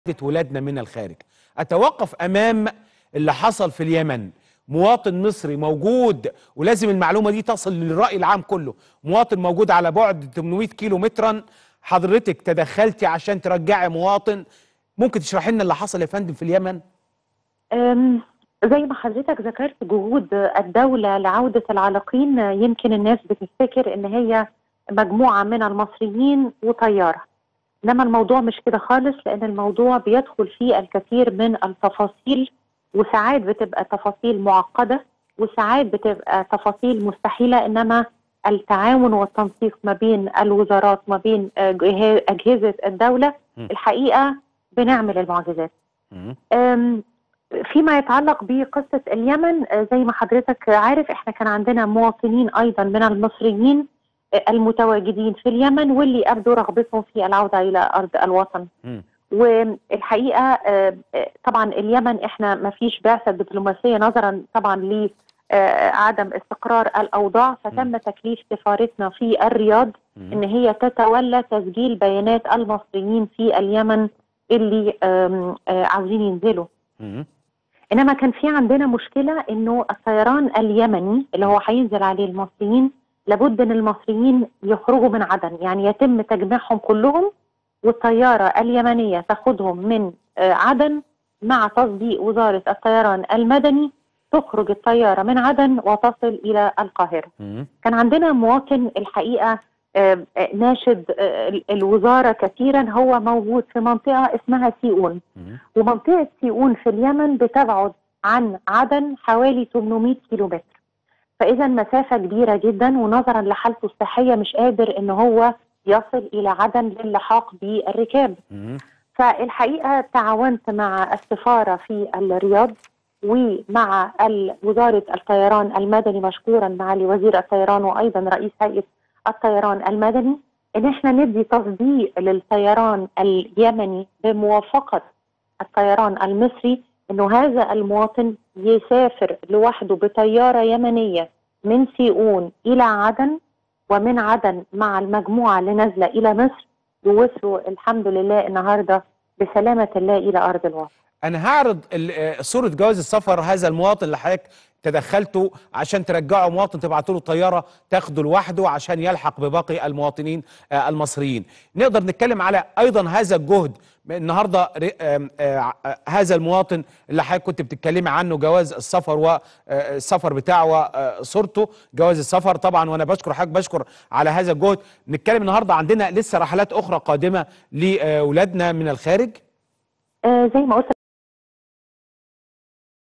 ولادنا من الخارج أتوقف أمام اللي حصل في اليمن مواطن مصري موجود ولازم المعلومة دي تصل للرأي العام كله مواطن موجود على بعد 800 كيلو مترا حضرتك تدخلتي عشان ترجعي مواطن ممكن تشرحي لنا اللي حصل يا فندم في اليمن أم، زي ما حضرتك ذكرت جهود الدولة لعودة العلاقين يمكن الناس بتفتكر ان هي مجموعة من المصريين وطيارة انما الموضوع مش كده خالص لان الموضوع بيدخل فيه الكثير من التفاصيل وساعات بتبقى تفاصيل معقدة وساعات بتبقى تفاصيل مستحيلة انما التعاون والتنسيق ما بين الوزارات ما بين آه، جه- أجهزة الدولة م. الحقيقة بنعمل المعجزات مم. أم، فيما يتعلق بقصة اليمن آه، زي ما حضرتك عارف احنا كان عندنا مواطنين ايضا من المصريين آه، المتواجدين في اليمن واللي ابدوا رغبتهم في العودة الى ارض الوطن مم. والحقيقة آه، آه، طبعا اليمن احنا ما فيش بعثة دبلوماسية نظرا طبعا لعدم استقرار الاوضاع فتم تكليف سفارتنا في الرياض مم. ان هي تتولى تسجيل بيانات المصريين في اليمن اللي آم، آه، عاوزين ينزلوا مم. انما كان في عندنا مشكله انه الطيران اليمني اللي هو هينزل عليه المصريين لابد ان المصريين يخرجوا من عدن يعني يتم تجميعهم كلهم والطياره اليمنيه تاخدهم من آه، عدن مع تصديق وزاره الطيران المدني تخرج الطياره من عدن وتصل الى القاهره مم. كان عندنا مواطن الحقيقه آه، آه، ناشد آه، ال- الوزاره كثيرا هو موجود في منطقه اسمها سيئون مم. ومنطقة سيئون في اليمن بتبعد عن عدن حوالي 800 كيلومتر فإذا مسافة كبيرة جدا ونظرا لحالته الصحية مش قادر إن هو يصل إلى عدن للحاق بالركاب مم. فالحقيقة تعاونت مع السفارة في الرياض ومع ال- وزارة الطيران المدني مشكورا معالي وزير الطيران وأيضا رئيس هيئة الطيران المدني إن احنا ندي تصديق للطيران اليمني بموافقة الطيران المصري انه هذا المواطن يسافر لوحده بطياره يمنيه من سيئون الى عدن ومن عدن مع المجموعه اللي نازله الى مصر ووصلوا الحمد لله النهارده بسلامه الله الى ارض الوطن. انا هعرض ال- آه، صوره جواز السفر هذا المواطن اللي حضرتك تدخلتوا عشان ترجعوا مواطن تبعتوا له طياره تاخده لوحده عشان يلحق بباقي المواطنين آه، المصريين نقدر نتكلم على ايضا هذا الجهد النهارده ر- آم، آه، آه، هذا المواطن اللي حضرتك كنت بتتكلمي عنه جواز السفر والسفر بتاعه وصورته جواز السفر طبعا وانا بشكر حضرتك بشكر على هذا الجهد نتكلم النهارده عندنا لسه رحلات اخرى قادمه لاولادنا من الخارج آه زي ما قلت